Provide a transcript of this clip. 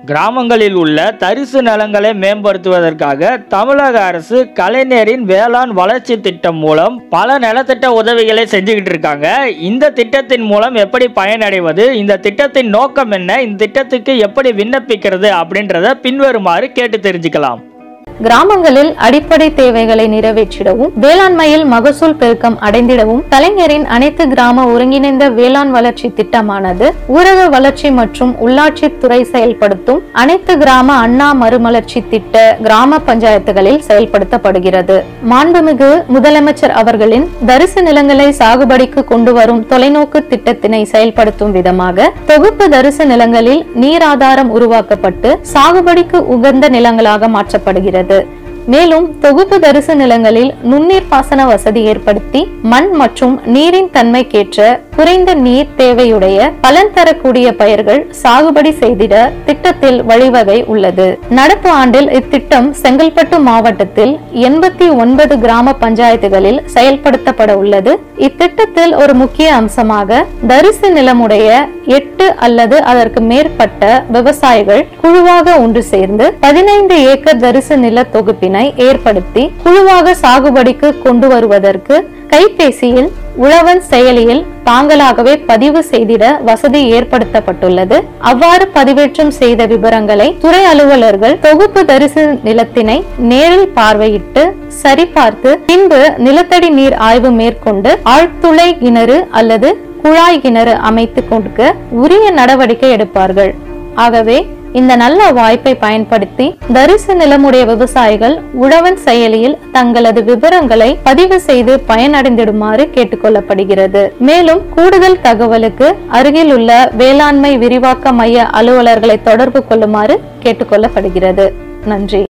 கிராமங்களில் உள்ள தரிசு நிலங்களை மேம்படுத்துவதற்காக தமிழக அரசு கலைஞரின் வேளாண் வளர்ச்சி திட்டம் மூலம் பல நலத்திட்ட உதவிகளை செஞ்சுக்கிட்டு இருக்காங்க இந்த திட்டத்தின் மூலம் எப்படி பயனடைவது இந்த திட்டத்தின் நோக்கம் என்ன இந்த திட்டத்துக்கு எப்படி விண்ணப்பிக்கிறது அப்படின்றத பின்வருமாறு கேட்டு தெரிஞ்சுக்கலாம் கிராமங்களில் அடிப்படை தேவைகளை நிறைவேற்றிடவும் வேளாண்மையில் மகசூல் பெருக்கம் அடைந்திடவும் கலைஞரின் அனைத்து கிராம ஒருங்கிணைந்த வேளாண் வளர்ச்சி திட்டமானது ஊரக வளர்ச்சி மற்றும் உள்ளாட்சி துறை செயல்படுத்தும் அனைத்து கிராம அண்ணா மறுமலர்ச்சி திட்ட கிராம பஞ்சாயத்துகளில் செயல்படுத்தப்படுகிறது மாண்புமிகு முதலமைச்சர் அவர்களின் தரிசு நிலங்களை சாகுபடிக்கு கொண்டு வரும் தொலைநோக்கு திட்டத்தினை செயல்படுத்தும் விதமாக தொகுப்பு தரிசு நிலங்களில் நீராதாரம் உருவாக்கப்பட்டு சாகுபடிக்கு உகந்த நிலங்களாக மாற்றப்படுகிறது மேலும் தொகுப்பு தரிசு நிலங்களில் நுண்ணீர் பாசன வசதி ஏற்படுத்தி மண் மற்றும் நீரின் தன்மைக்கேற்ற குறைந்த நீர் தேவையுடைய பலன் தரக்கூடிய பயிர்கள் சாகுபடி செய்திட திட்டத்தில் வழிவகை உள்ளது நடப்பு ஆண்டில் இத்திட்டம் செங்கல்பட்டு மாவட்டத்தில் எண்பத்தி ஒன்பது கிராம பஞ்சாயத்துகளில் செயல்படுத்தப்பட உள்ளது இத்திட்டத்தில் ஒரு முக்கிய அம்சமாக தரிசு நிலமுடைய எட்டு அல்லது அதற்கு மேற்பட்ட விவசாயிகள் குழுவாக ஒன்று சேர்ந்து பதினைந்து ஏக்கர் தரிசு நில தொகுப்பினை ஏற்படுத்தி குழுவாக சாகுபடிக்கு கொண்டு வருவதற்கு கைபேசியில் உழவன் செயலியில் தாங்களாகவே பதிவு செய்திட வசதி ஏற்படுத்தப்பட்டுள்ளது அவ்வாறு பதிவேற்றம் செய்த விவரங்களை துறை அலுவலர்கள் தொகுப்பு தரிசு நிலத்தினை நேரில் பார்வையிட்டு சரிபார்த்து பின்பு நிலத்தடி நீர் ஆய்வு மேற்கொண்டு ஆழ்துளை கிணறு அல்லது குழாய் கிணறு அமைத்து கொடுக்க உரிய நடவடிக்கை எடுப்பார்கள் ஆகவே இந்த நல்ல வாய்ப்பை பயன்படுத்தி தரிசு நிலமுடைய விவசாயிகள் உழவன் செயலியில் தங்களது விவரங்களை பதிவு செய்து பயனடைந்திடுமாறு கேட்டுக்கொள்ளப்படுகிறது மேலும் கூடுதல் தகவலுக்கு அருகில் உள்ள வேளாண்மை விரிவாக்க மைய அலுவலர்களை தொடர்பு கொள்ளுமாறு கேட்டுக்கொள்ளப்படுகிறது நன்றி